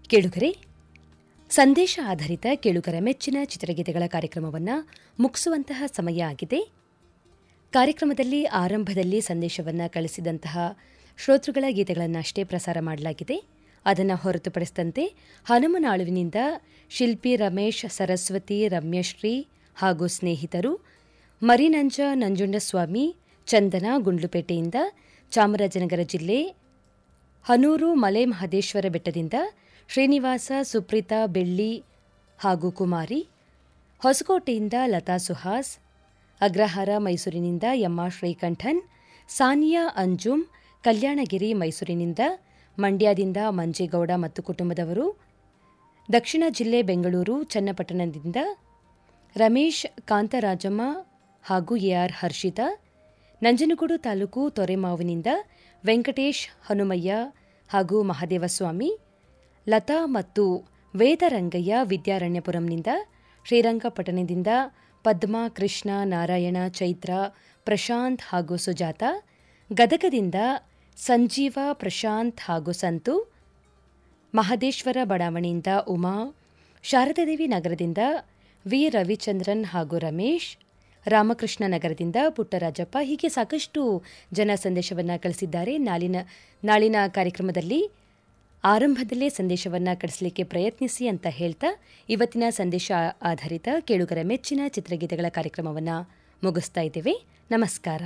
ಕೇಳುಗರೆ ಸಂದೇಶ ಆಧಾರಿತ ಕೇಳುಗರ ಮೆಚ್ಚಿನ ಚಿತ್ರಗೀತೆಗಳ ಕಾರ್ಯಕ್ರಮವನ್ನು ಮುಗಿಸುವಂತಹ ಸಮಯ ಆಗಿದೆ ಕಾರ್ಯಕ್ರಮದಲ್ಲಿ ಆರಂಭದಲ್ಲಿ ಸಂದೇಶವನ್ನು ಕಳಿಸಿದಂತಹ ಶ್ರೋತೃಗಳ ಗೀತೆಗಳನ್ನಷ್ಟೇ ಪ್ರಸಾರ ಮಾಡಲಾಗಿದೆ ಅದನ್ನು ಹೊರತುಪಡಿಸಿದಂತೆ ಹನುಮನಾಳುವಿನಿಂದ ಶಿಲ್ಪಿ ರಮೇಶ್ ಸರಸ್ವತಿ ರಮ್ಯಶ್ರೀ ಹಾಗೂ ಸ್ನೇಹಿತರು ಮರಿನಂಜ ನಂಜುಂಡಸ್ವಾಮಿ ಚಂದನ ಗುಂಡ್ಲುಪೇಟೆಯಿಂದ ಚಾಮರಾಜನಗರ ಜಿಲ್ಲೆ ಹನೂರು ಮಲೆ ಮಹದೇಶ್ವರ ಬೆಟ್ಟದಿಂದ ಶ್ರೀನಿವಾಸ ಸುಪ್ರೀತಾ ಬೆಳ್ಳಿ ಹಾಗೂ ಕುಮಾರಿ ಹೊಸಕೋಟೆಯಿಂದ ಲತಾ ಸುಹಾಸ್ ಅಗ್ರಹಾರ ಮೈಸೂರಿನಿಂದ ಎಮ್ಆರ್ ಶ್ರೀಕಂಠನ್ ಸಾನಿಯಾ ಅಂಜುಮ್ ಕಲ್ಯಾಣಗಿರಿ ಮೈಸೂರಿನಿಂದ ಮಂಡ್ಯದಿಂದ ಮಂಜೇಗೌಡ ಮತ್ತು ಕುಟುಂಬದವರು ದಕ್ಷಿಣ ಜಿಲ್ಲೆ ಬೆಂಗಳೂರು ಚನ್ನಪಟ್ಟಣದಿಂದ ರಮೇಶ್ ಕಾಂತರಾಜಮ್ಮ ಹಾಗೂ ಎಆರ್ ಹರ್ಷಿತಾ ನಂಜನಗೂಡು ತಾಲೂಕು ತೊರೆಮಾವಿನಿಂದ ವೆಂಕಟೇಶ್ ಹನುಮಯ್ಯ ಹಾಗೂ ಮಹದೇವಸ್ವಾಮಿ ಲತಾ ಮತ್ತು ವೇದರಂಗಯ್ಯ ವಿದ್ಯಾರಣ್ಯಪುರಂನಿಂದ ಶ್ರೀರಂಗಪಟ್ಟಣದಿಂದ ಪದ್ಮಾ ಕೃಷ್ಣ ನಾರಾಯಣ ಚೈತ್ರ ಪ್ರಶಾಂತ್ ಹಾಗೂ ಸುಜಾತ ಗದಗದಿಂದ ಸಂಜೀವ ಪ್ರಶಾಂತ್ ಹಾಗೂ ಸಂತು ಮಹದೇಶ್ವರ ಬಡಾವಣೆಯಿಂದ ಉಮಾ ಶಾರದಾದೇವಿ ನಗರದಿಂದ ವಿ ರವಿಚಂದ್ರನ್ ಹಾಗೂ ರಮೇಶ್ ರಾಮಕೃಷ್ಣ ನಗರದಿಂದ ಪುಟ್ಟರಾಜಪ್ಪ ಹೀಗೆ ಸಾಕಷ್ಟು ಜನ ಸಂದೇಶವನ್ನು ಕಳಿಸಿದ್ದಾರೆ ನಾಳಿನ ನಾಳಿನ ಕಾರ್ಯಕ್ರಮದಲ್ಲಿ ಆರಂಭದಲ್ಲೇ ಸಂದೇಶವನ್ನು ಕಳಿಸಲಿಕ್ಕೆ ಪ್ರಯತ್ನಿಸಿ ಅಂತ ಹೇಳ್ತಾ ಇವತ್ತಿನ ಸಂದೇಶ ಆಧಾರಿತ ಕೇಳುಗರ ಮೆಚ್ಚಿನ ಚಿತ್ರಗೀತೆಗಳ ಕಾರ್ಯಕ್ರಮವನ್ನು ಮುಗಿಸ್ತಾ ಇದ್ದೇವೆ ನಮಸ್ಕಾರ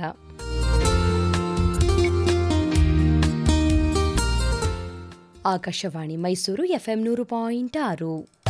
ಆಕಾಶವಾಣಿ ಮೈಸೂರು ಎಫ್ಎಂ ನೂರು ಪಾಯಿಂಟ್ ಆರು